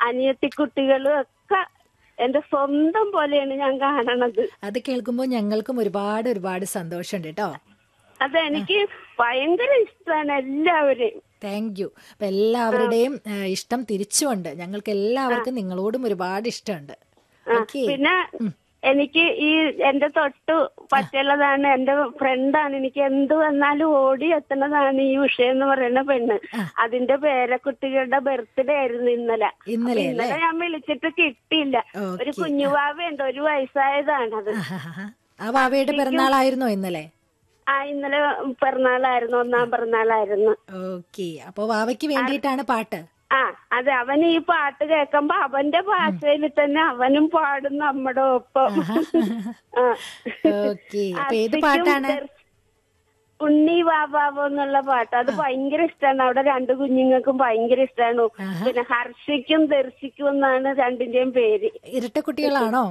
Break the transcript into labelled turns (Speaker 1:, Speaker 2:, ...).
Speaker 1: അനിയത്തി കുട്ടികളും ഒക്കെ എന്റെ സ്വന്തം പോലെയാണ് ഞാൻ കാണണത്
Speaker 2: അത് കേൾക്കുമ്പോൾ ഞങ്ങൾക്കും ഒരുപാട് ഒരുപാട് സന്തോഷമുണ്ട് കേട്ടോ
Speaker 1: അതെനിക്ക് ഭയങ്കര ഇഷ്ടമാണ് എല്ലാവരെയും
Speaker 2: താങ്ക് യു അപ്പൊ എല്ലാവരുടെയും ആ, ഇഷ്ടം തിരിച്ചുണ്ട് ഞങ്ങൾക്ക് എല്ലാവർക്കും നിങ്ങളോടും ഒരുപാട് ഇഷ്ടമുണ്ട്
Speaker 1: ആ,
Speaker 2: ഓക്കെ
Speaker 1: പിന്നെ എനിക്ക് ഈ എന്റെ തൊട്ട് പറ്റുള്ളതാണ് എന്റെ ഫ്രണ്ടാണ് എനിക്ക് എന്ത് വന്നാലും ഓടി എത്തുന്നതാണ് ഈ ഉഷ എന്ന് പറയുന്ന പെണ്ണ് അതിന്റെ പേരക്കുട്ടികളുടെ ബർത്ത്ഡേ ആയിരുന്നു ഇന്നലെ
Speaker 2: ഇന്നലെ
Speaker 1: അപ്പൊ ഇന്നലെ ഞാൻ വിളിച്ചിട്ട് കിട്ടിയില്ല ഒരു
Speaker 2: ഓക്കെ.
Speaker 1: കുഞ്ഞുവാവയുണ്ട് ഒരു വയസ്സായതാണത്
Speaker 2: ആ വാവയുടെ പിറന്നാളായിരുന്നോ ഇന്നലെ
Speaker 1: ആ ഇന്നലെ പിറന്നാളായിരുന്നു ഒന്നാം പിറന്നാളായിരുന്നു
Speaker 2: ഓക്കെ അപ്പൊ വാവയ്ക്ക് വേണ്ടിയിട്ടാണ് പാട്ട്
Speaker 1: ആ അതെ അവൻ ഈ പാട്ട് കേൾക്കുമ്പോ അവന്റെ ഭാഷയിൽ തന്നെ അവനും പാടും നമ്മുടെ ഒപ്പം ആ.
Speaker 2: ഓക്കെ അപ്പൊ ഏത്
Speaker 1: അർപ്പിക്കും
Speaker 2: പാട്ടാണ്
Speaker 1: ദർ- ഉണ്ണി വാവാവോ എന്നുള്ള പാട്ട് അത് ഭയങ്കര ഇഷ്ടമാണ് അവിടെ രണ്ട് കുഞ്ഞുങ്ങൾക്കും ഭയങ്കര ഇഷ്ടമാണ് പിന്നെ ഹർഷിക്കും ദർശിക്കും എന്നാണ് രണ്ടിന്റെയും പേര്
Speaker 2: ഇരട്ടക്കുട്ടികളാണോ